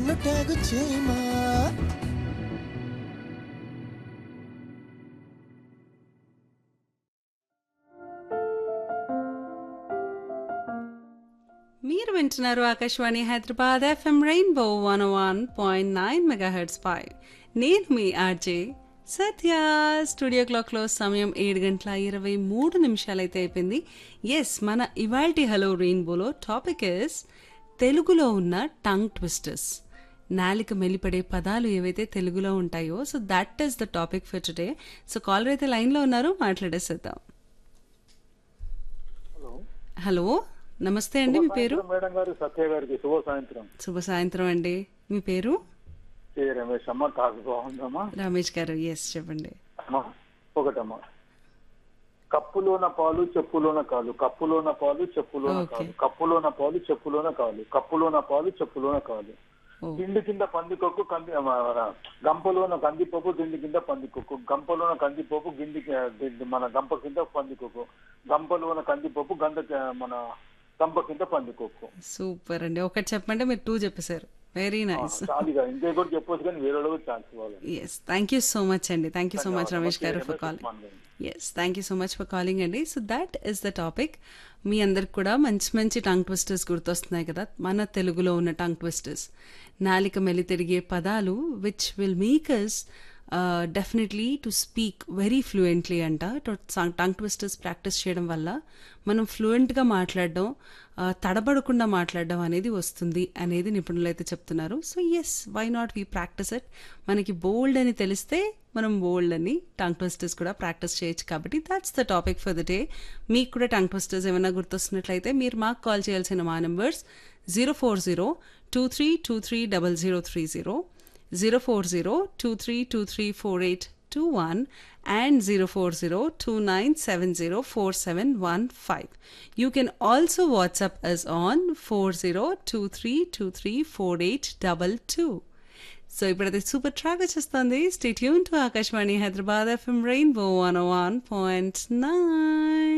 నన్ను ట్యాగు చేయమా మీరు వింటున్నారు Akashvani Hyderabad FM Rainbow one one point nine megahertz పై నేను మీ ఆర్జే సత్య స్టూడియో క్లాక్లో సమయం ఏడు గంటల ఇరవై మూడు నిమిషాలైతే అయిపోయింది ఎస్ మన ఇవాల్టి హలో రెయిన్బోలో టాపిక్ ఇస్ తెలుగులో ఉన్న టంగ్ ట్విస్టర్స్ నాలిక మెలిపడే పదాలు ఏవైతే తెలుగులో ఉంటాయో so that is the topic for today so caller అయితే లైన్లో ఉన్నారు మాట్లాడేసేద్దాం హలో హలో నమస్తే అండి మీ పేరు సాయంత్రం మేడం గారు సత్య గారికి శుభ సాయంత్రం శుభ సాయంత్రం అండి మీ పేరు శ్రీ రమేష్ అమ్మ తాకు బాగుందమ్మా రమేష్ గారు ఎస్ చెప్పండి అమ్మా ఒకటమ్మా కప్పులోన పాలు చెప్పులోన కాలు కప్పులోన పాలు చెప్పులోన Okay. కాలు కప్పులోన పాలు చెప్పులోన కాలు కప్పులోన పాలు చెప్పులోన కాలు ఓ తిండి కింద పందికొక్కు కంది ఆ, గంపలోన కందిపప్పు తిండి కింద పందికొక్కు గంపలోన కందిపప్పు గిండి గిండి- మన గంప కింద పందికొక్కు గంపలోన కందిపప్పు గంధ మన గంప కింద పందికొక్కు సూపర్ అండి ఒకటి చెప్పంటే మీరు టూ చెప్పేశారు వెరీ నైస్ చాలుగా ఇంకే కూడా చెప్పొచ్చు కానీ వేరే వాళ్ళకి ఛాన్స్ ఇవ్వాలి yes thank you so much అండి thank you so much Ramesh garu for calling yes thank you so much for calling అండి so that is the topic మీ అందరికి కూడా మంచి మంచి టంగ్ ట్విస్టర్స్ గుర్తొస్తున్నాయి కదా మన తెలుగులో ఉన్న టంగ్ ట్విస్టర్స్ నాలిక మెలి తిరిగే పదాలు which will make us definitely to speak very fluently అంట టంగ్ ట్విస్టర్స్ ప్రాక్టీస్ చేయడం వల్ల మనం ఫ్లూయెంట్గా మాట్లాడడం ఆ, తడబడకుండా మాట్లాడడం అనేది వస్తుంది అనేది నిపుణులు అయితే చెప్తున్నారు so yes why not we practice it మనకి బోల్డ్ అని తెలిస్తే మనం బోల్డ్ అని టంగ్ ట్విస్టర్స్ కూడా ప్రాక్టీస్ చేయొచ్చు కాబట్టి that's the topic for the day మీకు కూడా టంగ్ ట్విస్టర్స్ ఏమైనా గుర్తొస్తున్నట్లయితే మీరు మాకు కాల్ చేయాల్సిన మా numbers zero four zero two three two three double zero three zero zero four zero two three two three four eight two one and 04029704715. You can also WhatsApp us on 4023234822. So ఇప్పుడైతే super track వచ్చేస్తుంది stay tuned to Akashvani Hyderabad FM Rainbow one one point nine